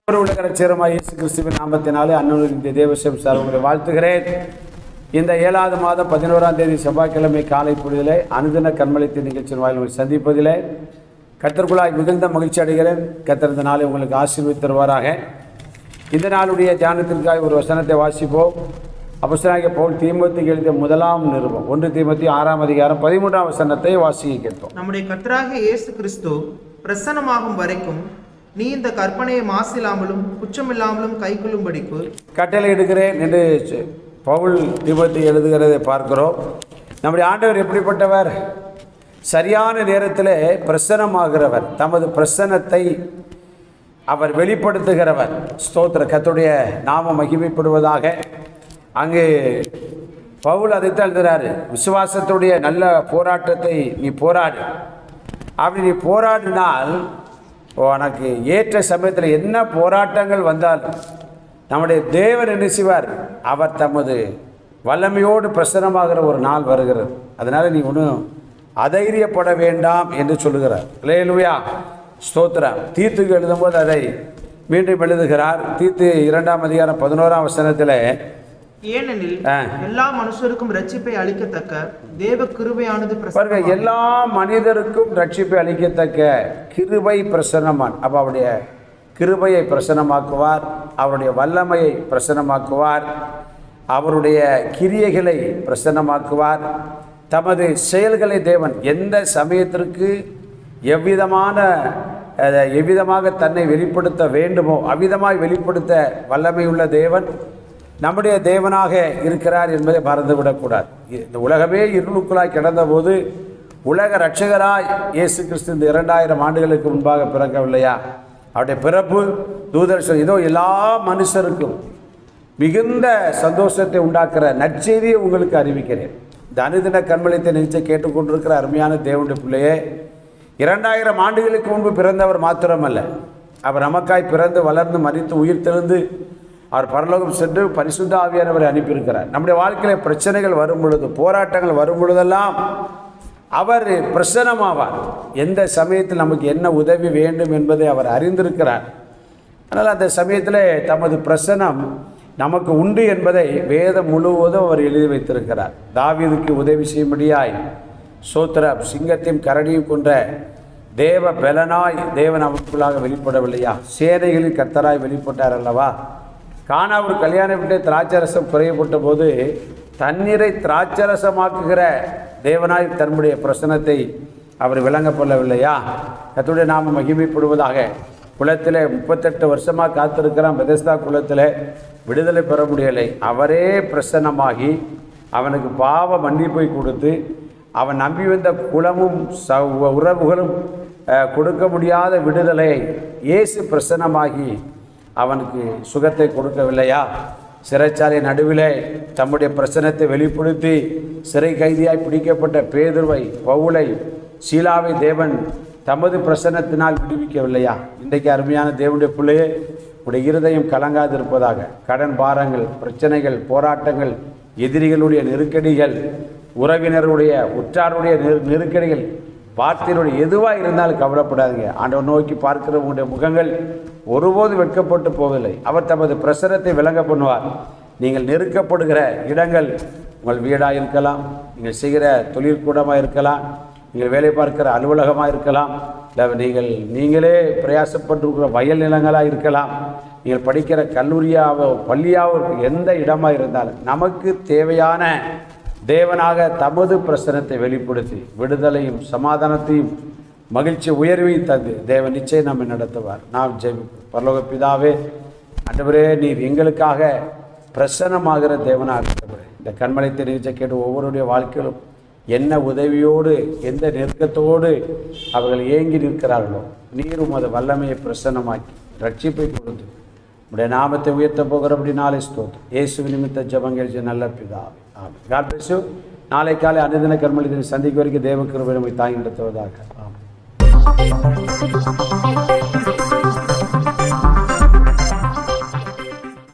ஒரு உலக ரட்சகருமாய் இயேசு கிறிஸ்துவின் நாமத்தினாலே அண்ணனுடைய இந்த தேவசம் சார் உங்களை வாழ்த்துகிறேன் இந்த ஏழாவது மாதம் பதினோராம் தேதி செவ்வாய்க்கிழமை காலை பொழுதிலே அனுதின கண்மளித்த நிகழ்ச்சியின் வாயில் உங்களை சந்திப்பதிலே கத்தர்குழாய் மிகுந்த மகிழ்ச்சி அடைகிறேன் கத்தர் இந்த நாளை உங்களுக்கு ஆசீர்வதித்து தருவாராக இந்த நாளுடைய தியானத்திற்காக ஒரு வசனத்தை வாசிப்போம் அப்போஸ்தலனாகிய பவுல் தீமோத்திக்கு எழுதிய முதலாம் நிருபம் ஒன்று தீமோத்தி ஆறாம் அதிகாரம் பதிமூன்றாம் வசனத்தை வாசிக்க கேட்டோம் நம்முடைய கர்த்தராகிய இயேசு கிறிஸ்து பிரசன்னமாகும் வரைக்கும் நீ இந்த கற்பனையை மாசில்லாமலும் குற்றமில்லாமலும் கைக்கொள்ளும்படிக்கு கட்டளை எடுக்கிறேன் என்று சொ- பவுல் தீபத்தை எழுதுகிறதை பார்க்கிறோம் நம்முடைய ஆண்டவர் எப்படிப்பட்டவர் சரியான நேரத்தில் பிரசன்னமாகிறவர் தமது பிரசன்னத்தை அவர் வெளிப்படுத்துகிறவர் ஸ்தோத்திர கத்துடைய நாம மகிமைப்படுவதாக அங்கு பவுல் அதைத்தான் எழுதுகிறாரு விசுவாசத்துடைய நல்ல போராட்டத்தை நீ போராடு அப்படி நீ போராடினால் உனக்கு ஏற்ற சமயத்தில் என்ன போராட்டங்கள் வந்தாலும் நம்முடைய தேவன் என்ன செய்வார் அவர் தமது வல்லமையோடு பிரசன்னமாகிற ஒரு நாள் வருகிறது அதனால் நீ ஒன்றும் அதைரியப்பட வேண்டாம் என்று சொல்லுகிறார் லேலுயா ஸ்தோத்திரம் தீத்துக்கு எழுதும்போது அதை மீண்டும் எழுதுகிறார் தீத்து இரண்டாம் அதிகாரம் பதினோராம் வசனத்தில் ஏனெனில் ஆ. எல்லா மனுஷருக்கும் ரட்சிப்பை அளிக்கத்தக்க தேவ கிருபையானது பாருங்க பிரசன்னமாகும். எல்லா மனிதருக்கும் ரட்சிப்பை அளிக்கத்தக்க கிருபை பிரசன்னமான் அப்போ அவருடைய கிருபையை பிரசன்னமாக்குவார் அவருடைய வல்லமையை பிரசன்னமாக்குவார் அவருடைய கிரியைகளை பிரசன்னமாக்குவார் தமது செயல்களை தேவன் எந்த சமயத்திற்கு எவ்விதமான அஹ், எவ்விதமாக தன்னை வெளிப்படுத்த வேண்டுமோ அவ்விதமாய் வெளிப்படுத்த வல்லமையுள்ள தேவன் நம்முடைய தேவனாக இருக்கிறார் என்பதை மறந்துவிடக்கூடாது இந்த உலகமே இருளுக்குள்ளாய் கிடந்தபோது உலக ரட்சகராய் இயேசு கிறிஸ்து இந்த இரண்டாயிரம் ஆண்டுகளுக்கு முன்பாக பிறக்கவில்லையா அவருடைய பிறப்பு தூதர்ஷன் இதோ எல்லா மனுஷருக்கும் மிகுந்த சந்தோஷத்தை உண்டாக்குற நற்செய்தியை உங்களுக்கு அறிவிக்கிறேன் இந்த அனுதின கண்மளித்த நிகழ்ச்சியை கேட்டுக்கொண்டிருக்கிற அருமையான தேவனுடைய பிள்ளையே இரண்டாயிரம் ஆண்டுகளுக்கு முன்பு பிறந்தவர் மாத்திரமல்ல அவர் நமக்காய் பிறந்து வளர்ந்து மறித்து உயிர் தெழுந்து அவர் பரலோகம் சென்று பரிசுத்த ஆவியானவரை அனுப்பியிருக்கிறார் நம்முடைய வாழ்க்கையில் பிரச்சனைகள் வரும் பொழுது போராட்டங்கள் வரும் பொழுதெல்லாம் அவர் பிரசன்னமாவார் எந்த சமயத்தில் நமக்கு என்ன உதவி வேண்டும் என்பதை அவர் அறிந்திருக்கிறார் ஆனால் அந்த சமயத்தில் தமது பிரசனம் நமக்கு உண்டு என்பதை வேதம் முழுவதும் அவர் எழுதி வைத்திருக்கிறார் தாவீதுக்கு உதவி செய்யும்படியாய் சோத்திர சிங்கத்தையும் கரடியும் கொண்ட தேவ பலனாய் தேவன் அவருக்குள்ளாக வெளிப்படவில்லையா சேனைகளில் கர்த்தராய் வெளிப்பட்டார் அல்லவா காணா ஒரு கல்யாண விட்டு திராட்சரசம் குறையப்பட்ட போது தண்ணீரை திராட்சரசமாக்குகிற தேவனாய் தன்னுடைய பிரசனத்தை அவர் விளங்கப்படவில்லையா கர்த்தருடைய நாம மகிமைப்படுவதாக குளத்தில் முப்பத்தெட்டு வருஷமாக காத்திருக்கிறான் பெதஸ்தா குளத்தில் விடுதலை பெற முடியலை அவரே பிரசன்னமாகி அவனுக்கு பாவ மன்னிப்பை கொடுத்து அவன் நம்பி வந்த குலமும் ச உறவுகளும் அஹ், கொடுக்க முடியாத விடுதலையை இயேசு பிரசன்னமாகி அவனுக்கு சுகத்தை கொடுக்கவில்லையா சிறைச்சாலை நடுவிலே தம்முடைய பிரசனத்தை வெளிப்படுத்தி சிறை கைதியாய் பிடிக்கப்பட்ட பேதுருவை பவுலை சீலாவை தேவன் தமது பிரசன்னத்தினால் விடுவிக்கவில்லையா இன்றைக்கு அருமையான தேவனுடைய பிள்ளையே உடைய இருதயம் கலங்காது இருப்பதாக கடன் பாரங்கள் பிரச்சனைகள் போராட்டங்கள் எதிரிகளுடைய நெருக்கடிகள் உறவினருடைய உற்றாருடைய நெரு- நெருக்கடிகள் வார்த்தையினுடைய எதுவாக இருந்தாலும் கவலைப்படாதீங்க ஆண்டவர் நோக்கி பார்க்கிற உங்களுடைய முகங்கள் ஒருபோதும் வெட்கப்பட்டு போவதில்லை அவர் தமது பிரசரத்தை விளங்க பண்ணுவார் நீங்கள் நெருக்கப்படுகிற இடங்கள் உங்கள் வீடாக இருக்கலாம் நீங்கள் செய்கிற தொழிற்கூடமாக இருக்கலாம் நீங்கள் வேலை பார்க்கிற அலுவலகமாக இருக்கலாம் இல்லை நீங்கள் நீங்களே பிரயாசப்பட்டிருக்கிற வயல் நிலங்களாக இருக்கலாம் நீங்கள் படிக்கிற கல்லூரியாவோ பள்ளியாவோ இருக்க எந்த இடமாக இருந்தாலும் நமக்கு தேவையான தேவனாக தமது பிரசனத்தை வெளிப்படுத்தி விடுதலையும் சமாதானத்தையும் மகிழ்ச்சி உயர்வையும் தந்து தேவன் நிச்சயம் நம்மை நடத்துவார் நாம் ஜெபிப்போம் பரலோக பிதாவே ஆண்டவரே நீர் எங்களுக்காக பிரசன்னமாகிற தேவனாக இருக்கிறவரே இந்த கண்மலைத்தை நிகழ்ச்சியை கேட்டு ஒவ்வொருடைய வாழ்க்கையிலும் என்ன உதவியோடு எந்த நெருக்கத்தோடு அவர்கள் ஏங்கி நிற்கிறார்களோ நீர் உமது வல்லமையை பிரசன்னமாக்கி ரட்சிப்பை கொடுத்து உடைய நாமத்தை உயர்த்த போகிறபடி நாளை ஸ்தோத்திரம் இயேசு நிமித்த ஜபங்கள் செய்ய நல்ல பிதாவே ஆமாம் காட் பிளஸ் யூ நாளை காலை அனுதின கர்மலிதனை சந்திக்க வரைக்கும் தேவ கிருபை நம்மை தாங்கி நடத்துவதாக ஆமாம்